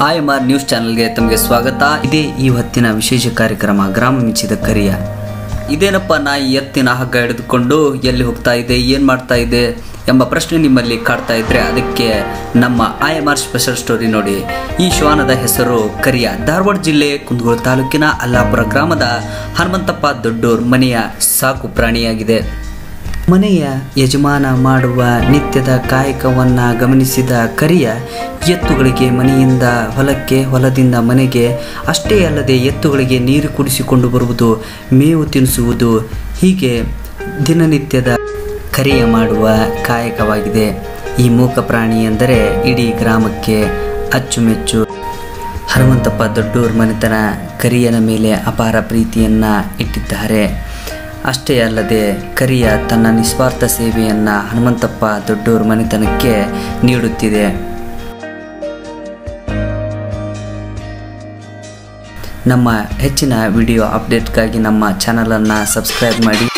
R news ಚಾನೆಲ್ಗೆ ತಮಗೆ ಸ್ವಾಗತ ಇದೇ ಈ ಹೊತ್ತಿನ ವಿಶೇಷ ಕಾರ್ಯಕ್ರಮ ಗ್ರಾಮ ಮಿಂಚಿದ ಕರಿಯ ಇದೇನಪ್ಪ ನಾ ಈ ಎತ್ತಿನ ಹಗ್ಗ ಹಿಡಿದುಕೊಂಡು ಎಲ್ಲಿ ಹೋಗ್ತಾ ಇದೆ ಏನು ಮಾಡ್ತಾ ಇದೆ ಎಂಬ ಪ್ರಶ್ನೆ ನಿಮ್ಮಲ್ಲಿ ಕಾಡ್ತಾ ಇದ್ರೆ ಅದಕ್ಕೆ ನಮ್ಮ I M R special story ನೋಡಿ ಈ ಶ್ವಾನದ ಹೆಸರು ಕರಿಯ ಧಾರವಾಡ ಜಿಲ್ಲೆ ಕುಂದಗೋಳ ತಾಲೂಕಿನ ಅಲ್ಲಾಪುರ ಗ್ರಾಮದ ಹನುಮಂತಪ್ಪ ದೊಡ್ಡೂರ್ ಮನೆಯ ಸಾಕು ಪ್ರಾಣಿಯಾಗಿದೆ ಮನೆಯ ಯಜಮಾನ ಮಾಡುವ ನಿತ್ಯದ ಕಾಯಕವನ್ನು ಗಮನಿಸಿದ ಕರಿಯ ಎತ್ತುಗಳಿಗೆ ಮನೆಯಿಂದ ಹೊಲಕ್ಕೆ ಹೊಲದಿಂದ ಮನೆಗೆ ಅಷ್ಟೇ ಅಲ್ಲದೆ ಎತ್ತುಗಳಿಗೆ ನೀರು ಕುಡಿಸಿಕೊಂಡು ಬರುವುದು ಮೇವು ತಿನ್ನಿಸುವುದು ಹೀಗೆ ದಿನನಿತ್ಯದ ಕರಿಯ ಮಾಡುವ ಕಾಯಕವಾಗಿದೆ ಈ ಮೂಕ ಪ್ರಾಣಿ ಎಂದರೆ ಇಡೀ ಗ್ರಾಮಕ್ಕೆ ಅಚ್ಚುಮೆಚ್ಚು ಹನುಮಂತಪ್ಪ ದೊಡ್ಡೂರ್ ಮನೆತನ ಕರಿಯನ ಮೇಲೆ ಅಪಾರ ಪ್ರೀತಿಯನ್ನು ಇಟ್ಟಿದ್ದಾರೆ ಅಷ್ಟೇ ಅಲ್ಲದೆ ಕರಿಯ ತನ್ನ ನಿಸ್ವಾರ್ಥ ಸೇವೆಯನ್ನು ಹನುಮಂತಪ್ಪ ದೊಡ್ಡೂರ್ ಮನೆತನಕ್ಕೆ ನೀಡುತ್ತಿದೆ ನಮ್ಮ ಹೆಚ್ಚಿನ ವಿಡಿಯೋ ಅಪ್ಡೇಟ್ಗಾಗಿ ನಮ್ಮ ಚಾನಲನ್ನು ಸಬ್ಸ್ಕ್ರೈಬ್ ಮಾಡಿ